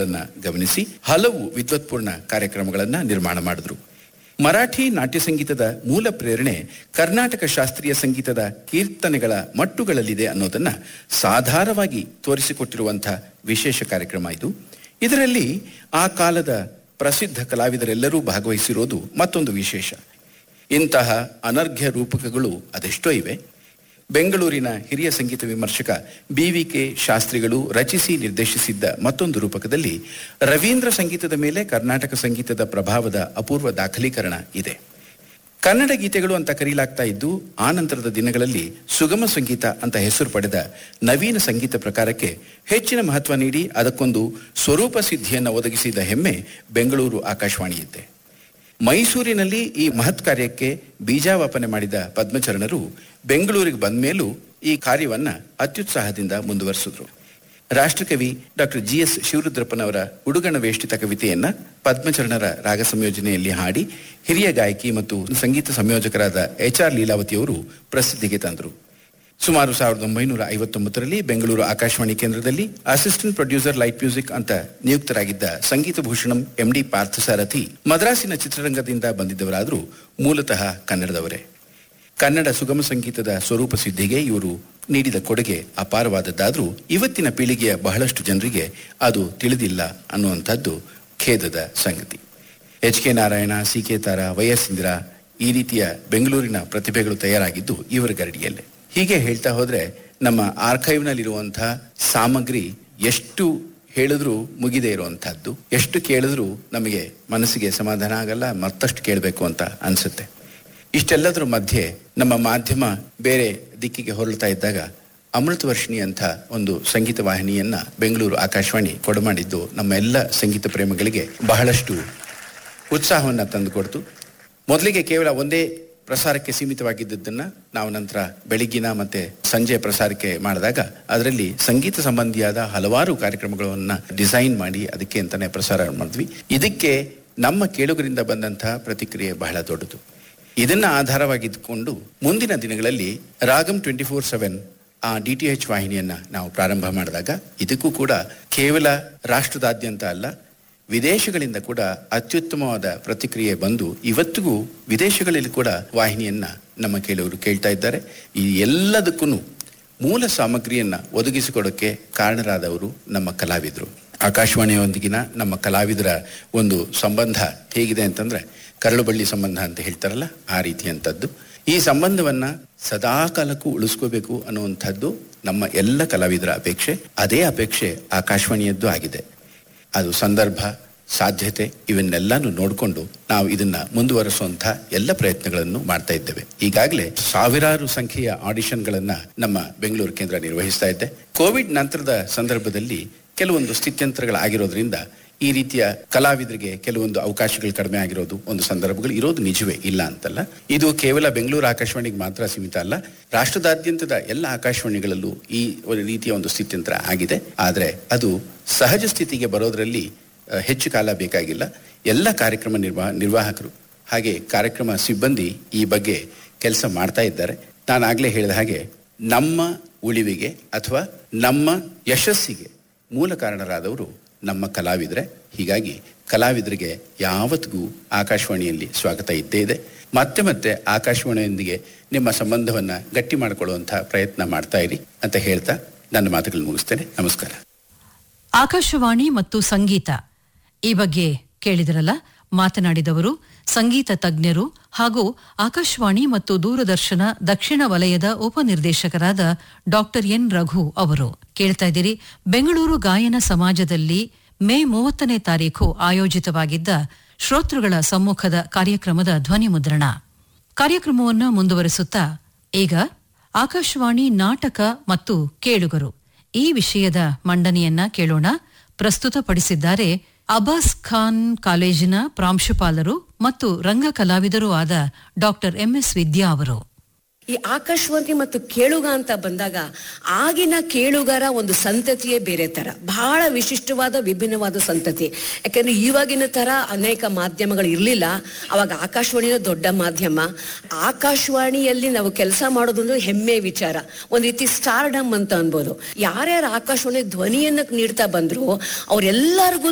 ಕಾರ್ಯಕ್ರಮಗಳನ್ನ ಗಮನಿಸಿ ಹಲವು ವಿದ್ವತ್ಪೂರ್ಣ ಕಾರ್ಯಕ್ರಮಗಳನ್ನ ನಿರ್ಮಾಣ ಮಾಡಿದ್ರು ಮರಾಠಿ ನಾಟ್ಯ ಸಂಗೀತದ ಮೂಲ ಪ್ರೇರಣೆ ಕರ್ನಾಟಕ ಶಾಸ್ತ್ರೀಯ ಸಂಗೀತದ ಕೀರ್ತನೆಗಳ ಮಟ್ಟುಗಳಲ್ಲಿದೆ ಅನ್ನೋದನ್ನ ಸಾಧಾರವಾಗಿ ತೋರಿಸಿಕೊಟ್ಟಿರುವಂತಹ ವಿಶೇಷ ಕಾರ್ಯಕ್ರಮ ಇದು ಇದರಲ್ಲಿ ಆ ಕಾಲದ ಪ್ರಸಿದ್ಧ ಕಲಾವಿದರೆಲ್ಲರೂ ಭಾಗವಹಿಸಿರೋದು ಮತ್ತೊಂದು ವಿಶೇಷ ಇಂತಹ ಅನರ್ಘ್ಯ ರೂಪಕಗಳು ಅದೆಷ್ಟೋ ಇವೆ ಬೆಂಗಳೂರಿನ ಹಿರಿಯ ಸಂಗೀತ ವಿಮರ್ಶಕ ಬಿ ವಿ ಕೆ ಶಾಸ್ತ್ರಿಗಳು ರಚಿಸಿ ನಿರ್ದೇಶಿಸಿದ್ದ ಮತ್ತೊಂದು ರೂಪಕದಲ್ಲಿ ರವೀಂದ್ರ ಸಂಗೀತದ ಮೇಲೆ ಕರ್ನಾಟಕ ಸಂಗೀತದ ಪ್ರಭಾವದ ಅಪೂರ್ವ ದಾಖಲೀಕರಣ ಇದೆ ಕನ್ನಡ ಗೀತೆಗಳು ಅಂತ ಕರೆಯಲಾಗ್ತಾ ಇದ್ದು ಆ ನಂತರದ ದಿನಗಳಲ್ಲಿ ಸುಗಮ ಸಂಗೀತ ಅಂತ ಹೆಸರು ಪಡೆದ ನವೀನ ಸಂಗೀತ ಪ್ರಕಾರಕ್ಕೆ ಹೆಚ್ಚಿನ ಮಹತ್ವ ನೀಡಿ ಅದಕ್ಕೊಂದು ಸ್ವರೂಪ ಸಿದ್ಧಿಯನ್ನು ಒದಗಿಸಿದ ಹೆಮ್ಮೆ ಬೆಂಗಳೂರು ಆಕಾಶವಾಣಿಯಿದ್ದೆ ಮೈಸೂರಿನಲ್ಲಿ ಈ ಮಹತ್ ಕಾರ್ಯಕ್ಕೆ ಬೀಜಾವಾಪನೆ ಮಾಡಿದ ಪದ್ಮಚರಣರು ಬೆಂಗಳೂರಿಗೆ ಬಂದ ಮೇಲೂ ಈ ಕಾರ್ಯವನ್ನ ಅತ್ಯುತ್ಸಾಹದಿಂದ ಮುಂದುವರಿಸಿದ್ರು ರಾಷ್ಟ್ರಕವಿ ಡಾಕ್ಟರ್ ಜಿ ಎಸ್ ಶಿವರುದ್ರಪ್ಪನವರ ಉಡುಗಣ ವೇಷ್ಟಿತ ಕವಿತೆಯನ್ನ ಪದ್ಮಚರಣರ ರಾಗ ಸಂಯೋಜನೆಯಲ್ಲಿ ಹಾಡಿ ಹಿರಿಯ ಗಾಯಕಿ ಮತ್ತು ಸಂಗೀತ ಸಂಯೋಜಕರಾದ ಎಚ್ ಆರ್ ಲೀಲಾವತಿಯವರು ಪ್ರಸಿದ್ಧಿಗೆ ತಂದರು ಸುಮಾರು ಸಾವಿರದ ಒಂಬೈನೂರ ಐವತ್ತೊಂಬತ್ತರಲ್ಲಿ ಬೆಂಗಳೂರು ಆಕಾಶವಾಣಿ ಕೇಂದ್ರದಲ್ಲಿ ಅಸಿಸ್ಟೆಂಟ್ ಪ್ರೊಡ್ಯೂಸರ್ ಲೈಟ್ ಮ್ಯೂಸಿಕ್ ಅಂತ ನಿಯುಕ್ತರಾಗಿದ್ದ ಸಂಗೀತ ಭೂಷಣಂ ಎಂ ಡಿ ಪಾರ್ಥಸಾರಥಿ ಮದ್ರಾಸಿನ ಚಿತ್ರರಂಗದಿಂದ ಬಂದಿದ್ದವರಾದರೂ ಮೂಲತಃ ಕನ್ನಡದವರೇ ಕನ್ನಡ ಸುಗಮ ಸಂಗೀತದ ಸ್ವರೂಪ ಸಿದ್ಧಿಗೆ ಇವರು ನೀಡಿದ ಕೊಡುಗೆ ಅಪಾರವಾದದ್ದಾದರೂ ಇವತ್ತಿನ ಪೀಳಿಗೆಯ ಬಹಳಷ್ಟು ಜನರಿಗೆ ಅದು ತಿಳಿದಿಲ್ಲ ಅನ್ನುವಂಥದ್ದು ಖೇದದ ಸಂಗತಿ H K Narayana C K Tara Y S Indira ಈ ರೀತಿಯ ಬೆಂಗಳೂರಿನ ಪ್ರತಿಭೆಗಳು ತಯಾರಾಗಿದ್ದು ಇವರ ಗರಡಿಯಲ್ಲೇ ಹೀಗೆ ಹೇಳ್ತಾ ಹೋದ್ರೆ ನಮ್ಮ ಆರ್ಕೈವ್ನಲ್ಲಿರುವಂತಹ ಸಾಮಗ್ರಿ ಎಷ್ಟು ಹೇಳಿದ್ರೂ ಮುಗಿದೇ ಇರುವಂತಹದ್ದು ಎಷ್ಟು ಕೇಳಿದ್ರೂ ನಮಗೆ ಮನಸ್ಸಿಗೆ ಸಮಾಧಾನ ಆಗಲ್ಲ ಮತ್ತಷ್ಟು ಕೇಳಬೇಕು ಅಂತ ಅನ್ಸುತ್ತೆ ಇಷ್ಟೆಲ್ಲದರ ಮಧ್ಯೆ ನಮ್ಮ ಮಾಧ್ಯಮ ಬೇರೆ ದಿಕ್ಕಿಗೆ ಹೊರಳ್ತಾ ಇದ್ದಾಗ ಅಮೃತ ವರ್ಷಿಣಿ ಅಂತ ಒಂದು ಸಂಗೀತ ವಾಹಿನಿಯನ್ನ ಬೆಂಗಳೂರು ಆಕಾಶವಾಣಿ ಕೊಡಮಾಡಿದ್ದು ನಮ್ಮ ಎಲ್ಲ ಸಂಗೀತ ಪ್ರೇಮಿಗಳಿಗೆ ಬಹಳಷ್ಟು ಉತ್ಸಾಹವನ್ನು ತಂದುಕೊಡ್ತು ಮೊದಲಿಗೆ ಕೇವಲ ಒಂದೇ ಪ್ರಸಾರಕ್ಕೆ ಸೀಮಿತವಾಗಿದ್ದದ್ದನ್ನ ನಾವು ನಂತರ ಬೆಳಿಗ್ಗಿನ ಮತ್ತೆ ಸಂಜೆ ಪ್ರಸಾರಕ್ಕೆ ಮಾಡಿದಾಗ ಅದರಲ್ಲಿ ಸಂಗೀತ ಸಂಬಂಧಿಯಾದ ಹಲವಾರು ಕಾರ್ಯಕ್ರಮಗಳನ್ನ ಡಿಸೈನ್ ಮಾಡಿ ಅದಕ್ಕೆ ಅಂತಾನೆ ಪ್ರಸಾರ ಮಾಡಿದ್ವಿ ಇದಕ್ಕೆ ನಮ್ಮ ಕೇಳುಗರಿಂದ ಬಂದಂತಹ ಪ್ರತಿಕ್ರಿಯೆ ಬಹಳ ದೊಡ್ಡದು ಇದನ್ನ ಆಧಾರವಾಗಿದ್ದುಕೊಂಡು ಮುಂದಿನ ದಿನಗಳಲ್ಲಿ ರಾಗಂ ಟ್ವೆಂಟಿ ಫೋರ್ ಸೆವೆನ್ ಆ ಡಿ ಟಿ ಎಚ್ ವಾಹಿನಿಯನ್ನ ನಾವು ಪ್ರಾರಂಭ ಮಾಡಿದಾಗ ಇದಕ್ಕೂ ಕೂಡ ಕೇವಲ ರಾಷ್ಟ್ರದಾದ್ಯಂತ ಅಲ್ಲ ವಿದೇಶಗಳಿಂದ ಕೂಡ ಅತ್ಯುತ್ತಮವಾದ ಪ್ರತಿಕ್ರಿಯೆ ಬಂದು ಇವತ್ತಿಗೂ ವಿದೇಶಗಳಲ್ಲಿ ಕೂಡ ವಾಹಿನಿಯನ್ನ ನಮ್ಮ ಕೇಳುವರು ಕೇಳ್ತಾ ಇದ್ದಾರೆ ಈ ಎಲ್ಲದಕ್ಕೂ ಮೂಲ ಸಾಮಗ್ರಿಯನ್ನ ಒದಗಿಸಿಕೊಡೋಕೆ ಕಾರಣರಾದವರು ನಮ್ಮ ಕಲಾವಿದರು ಆಕಾಶವಾಣಿಯೊಂದಿಗಿನ ನಮ್ಮ ಕಲಾವಿದರ ಒಂದು ಸಂಬಂಧ ಹೇಗಿದೆ ಅಂತಂದ್ರೆ ಕರಳು ಬಳ್ಳಿ ಸಂಬಂಧ ಅಂತ ಹೇಳ್ತಾರಲ್ಲ ಆ ರೀತಿಯಂಥದ್ದು ಈ ಸಂಬಂಧವನ್ನ ಸದಾ ಕಾಲಕ್ಕೂ ಉಳಿಸ್ಕೋಬೇಕು ಅನ್ನುವಂಥದ್ದು ನಮ್ಮ ಎಲ್ಲ ಕಲಾವಿದರ ಅಪೇಕ್ಷೆ ಅದೇ ಅಪೇಕ್ಷೆ ಆಕಾಶವಾಣಿಯದ್ದು ಆಗಿದೆ ಅದು ಸಂದರ್ಭ ಸಾಧ್ಯತೆ ಇವನ್ನೆಲ್ಲಾನು ನೋಡಿಕೊಂಡು ನಾವು ಇದನ್ನ ಮುಂದುವರಿಸುವಂತ ಎಲ್ಲ ಪ್ರಯತ್ನಗಳನ್ನು ಮಾಡ್ತಾ ಇದ್ದೇವೆ ಈಗಾಗಲೇ ಸಾವಿರಾರು ಸಂಖ್ಯೆಯ ಆಡಿಷನ್ಗಳನ್ನ ನಮ್ಮ ಬೆಂಗಳೂರು ಕೇಂದ್ರ ನಿರ್ವಹಿಸ್ತಾ ಇದ್ದೆ ಕೋವಿಡ್ ನಂತರದ ಸಂದರ್ಭದಲ್ಲಿ ಕೆಲವೊಂದು ಸ್ಥಿತ್ಯಂತರಗಳಾಗಿರೋದ್ರಿಂದ ಈ ರೀತಿಯ ಕಲಾವಿದರಿಗೆ ಕೆಲವೊಂದು ಅವಕಾಶಗಳು ಕಡಿಮೆ ಆಗಿರೋದು ಒಂದು ಸಂದರ್ಭಗಳು ಇರೋದು ನಿಜವೇ ಇಲ್ಲ ಅಂತಲ್ಲ ಇದು ಕೇವಲ ಬೆಂಗಳೂರು ಆಕಾಶವಾಣಿಗೆ ಮಾತ್ರ ಸೀಮಿತ ಅಲ್ಲ ರಾಷ್ಟ್ರದಾದ್ಯಂತದ ಎಲ್ಲ ಆಕಾಶವಾಣಿಗಳಲ್ಲೂ ಈ ಒಂದು ರೀತಿಯ ಒಂದು ಸ್ಥಿತ್ಯಂತರ ಆಗಿದೆ ಆದರೆ ಅದು ಸಹಜ ಸ್ಥಿತಿಗೆ ಬರೋದ್ರಲ್ಲಿ ಅಹ್, ಹೆಚ್ಚು ಕಾಲ ಬೇಕಾಗಿಲ್ಲ ಎಲ್ಲ ಕಾರ್ಯಕ್ರಮ ನಿರ್ವಾಹ ನಿರ್ವಾಹಕರು ಹಾಗೆ ಕಾರ್ಯಕ್ರಮ ಸಿಬ್ಬಂದಿ ಈ ಬಗ್ಗೆ ಕೆಲಸ ಮಾಡ್ತಾ ಇದ್ದಾರೆ ನಾನು ಆಗ್ಲೇ ಹೇಳಿದ ಹಾಗೆ ನಮ್ಮ ಉಳಿವಿಗೆ ಅಥವಾ ನಮ್ಮ ಯಶಸ್ಸಿಗೆ ಮೂಲ ಕಾರಣರಾದವರು ನಮ್ಮ ಕಲಾವಿದರೆ ಹೀಗಾಗಿ ಕಲಾವಿದರಿಗೆ ಯಾವತ್ತಿಗೂ ಆಕಾಶವಾಣಿಯಲ್ಲಿ ಸ್ವಾಗತ ಇದ್ದೇ ಇದೆ ಮತ್ತೆ ಮತ್ತೆ ಆಕಾಶವಾಣಿಯೊಂದಿಗೆ ನಿಮ್ಮ ಸಂಬಂಧವನ್ನ ಗಟ್ಟಿ ಮಾಡಿಕೊಳ್ಳುವಂತಹ ಪ್ರಯತ್ನ ಮಾಡ್ತಾ ಇರಿ ಅಂತ ಹೇಳ್ತಾ ನನ್ನ ಮಾತುಗಳನ್ನು ಮುಗಿಸ್ತೇನೆ ನಮಸ್ಕಾರ ಆಕಾಶವಾಣಿ ಮತ್ತು ಸಂಗೀತ ಈ ಬಗ್ಗೆ ಕೇಳಿದರಲ್ಲ ಮಾತನಾಡಿದವರು ಸಂಗೀತ ತಜ್ಞರು ಹಾಗೂ ಆಕಾಶವಾಣಿ ಮತ್ತು ದೂರದರ್ಶನ ದಕ್ಷಿಣ ವಲಯದ ಉಪನಿರ್ದೇಶಕರಾದ ಡಾಕ್ಟರ್ ಎನ್ ರಘು ಅವರು ಕೇಳ್ತಾ ಇದ್ದೀರಿ ಬೆಂಗಳೂರು ಗಾಯನ ಸಮಾಜದಲ್ಲಿ ಮೇ ಮೂವತ್ತನೇ ತಾರೀಖು ಆಯೋಜಿತವಾಗಿದ್ದ ಶ್ರೋತೃಗಳ ಸಮ್ಮುಖದ ಕಾರ್ಯಕ್ರಮದ ಧ್ವನಿ ಮುದ್ರಣ ಕಾರ್ಯಕ್ರಮವನ್ನು ಮುಂದುವರಿಸುತ್ತಾ ಈಗ ಆಕಾಶವಾಣಿ ನಾಟಕ ಮತ್ತು ಕೇಳುಗರು ಈ ವಿಷಯದ ಮಂಡನೆಯನ್ನ ಕೇಳೋಣ ಪ್ರಸ್ತುತಪಡಿಸಿದ್ದಾರೆ ಅಬ್ಬಾಸ್ ಖಾನ್ ಕಾಲೇಜಿನ ಪ್ರಾಂಶುಪಾಲರು ಮತ್ತು ರಂಗ ಕಲಾವಿದರೂ ಆದ ಡಾಕ್ಟರ್ ಎಂಎಸ್ ವಿದ್ಯಾ ಅವರು ಈ ಆಕಾಶವಾಣಿ ಮತ್ತು ಕೇಳುಗ ಅಂತ ಬಂದಾಗ ಆಗಿನ ಕೇಳುಗರ ಒಂದು ಸಂತತಿಯೇ ಬೇರೆ ತರ ಬಹಳ ವಿಶಿಷ್ಟವಾದ ವಿಭಿನ್ನವಾದ ಸಂತತಿ ಯಾಕಂದ್ರೆ ಇವಾಗಿನ ತರ ಅನೇಕ ಮಾಧ್ಯಮಗಳು ಇರಲಿಲ್ಲ ಅವಾಗ ಆಕಾಶವಾಣಿನ ದೊಡ್ಡ ಮಾಧ್ಯಮ ಆಕಾಶವಾಣಿಯಲ್ಲಿ ನಾವು ಕೆಲಸ ಮಾಡೋದು ಅಂದ್ರೆ ಹೆಮ್ಮೆ ವಿಚಾರ ಒಂದ್ ರೀತಿ ಸ್ಟಾರ್ಡಮ್ ಅಂತ ಅನ್ಬೋದು ಯಾರ್ಯಾರು ಆಕಾಶವಾಣಿ ಧ್ವನಿಯನ್ನ ನೀಡ್ತಾ ಬಂದ್ರು ಅವ್ರೆಲ್ಲರಿಗೂ